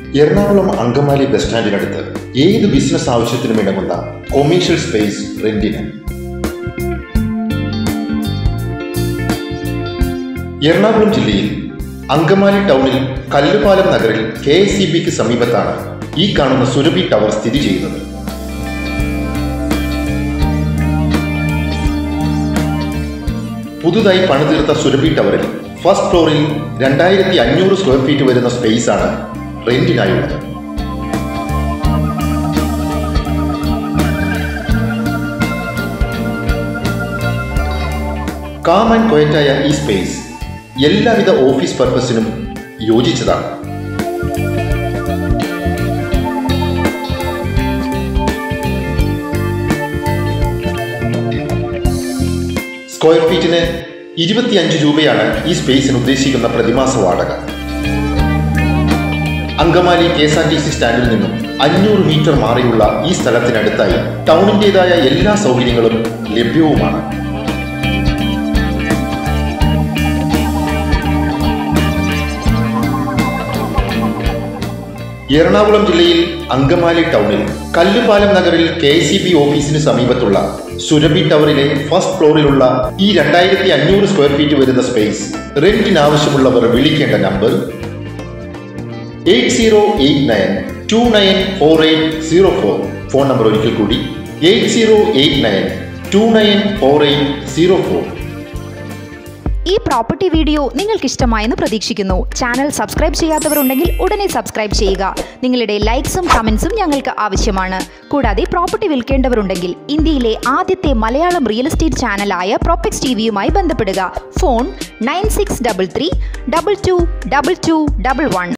Ernakulam Angamaly bus സ്റ്റാൻഡിനടുത്ത് ഏത് business ആവശ്യത്തിനും ഇണങ്ങുന്ന കൊമേഴ്ഷ്യൽ സ്പേസ് റെന്റിന് എറണാകുളം ജില്ലയിൽ അങ്കമാലി ടൗണിൽ കല്ലുപാലം നഗറിൽ കെ എസ് സി ബിക്ക് സമീപത്താണ് ഈ കാണുന്ന സുരഭി ടവർ സ്ഥിതി ചെയ്യുന്നത് പുതുതായി പണിതീർത്ത സുരഭി ടവറിൽ ഫസ്റ്റ് ഫ്ലോറിൽ രണ്ടായിരത്തി അഞ്ഞൂറ് സ്ക്വയർ ഫീറ്റ് വരുന്ന സ്പേസ് ആണ് റെന്റിനായുള്ളത് കാം ആൻഡ് ക്വയറ്റായ ഈ സ്പേസ് എല്ലാവിധ ഓഫീസ് പർപ്പസിനും യോജിച്ചതാണ് സ്ക്വയർ ഫീറ്റിന് ഇരുപത്തിയഞ്ച് രൂപയാണ് ഈ സ്പേസിന് ഉദ്ദേശിക്കുന്ന പ്രതിമാസ വാടക Angamaly K S R T C സ്റ്റാൻഡിൽ നിന്നും അഞ്ഞൂറ് മീറ്റർ മാറിയുള്ള ഈ സ്ഥലത്തിനടുത്തായി ടൗണിൻ്റെതായ എല്ലാ സൗകര്യങ്ങളും ലഭ്യവുമാണ് എറണാകുളം ജില്ലയിൽ അങ്കമാലി ടൗണിൽ കല്ലുപാലം നഗറിൽ കെ സി ബി ഓഫീസിന് സമീപത്തുള്ള സുരഭി ടവറിലെ ഫസ്റ്റ് ഫ്ലോറിലുള്ള ഈ രണ്ടായിരത്തി അഞ്ഞൂറ് സ്ക്വയർ ഫീറ്റ് വരുന്ന സ്പേസ് റെന്റിന് ആവശ്യമുള്ളവർ വിളിക്കേണ്ട number eight zero eight nine two nine four eight zero four phone number ഒരിക്കൽ കൂടി eight zero eight nine two nine four eight zero four ഈ പ്രോപ്പർട്ടി വീഡിയോ നിങ്ങൾക്ക് ഇഷ്ടമായെന്ന് പ്രതീക്ഷിക്കുന്നു ചാനൽ സബ്സ്ക്രൈബ് ചെയ്യാത്തവരുണ്ടെങ്കിൽ ഉടനെ സബ്സ്ക്രൈബ് ചെയ്യുക നിങ്ങളുടെ ലൈക്സും കമൻസും ഞങ്ങൾക്ക് ആവശ്യമാണ് കൂടാതെ പ്രോപ്പർട്ടി വിൽക്കേണ്ടവരുണ്ടെങ്കിൽ ഇന്ത്യയിലെ ആദ്യത്തെ മലയാളം റിയൽ എസ്റ്റേറ്റ് ചാനലായ പ്രോപ്പക്സ് ടി വിയുമായി ബന്ധപ്പെടുക phone nine six double three double two double two double one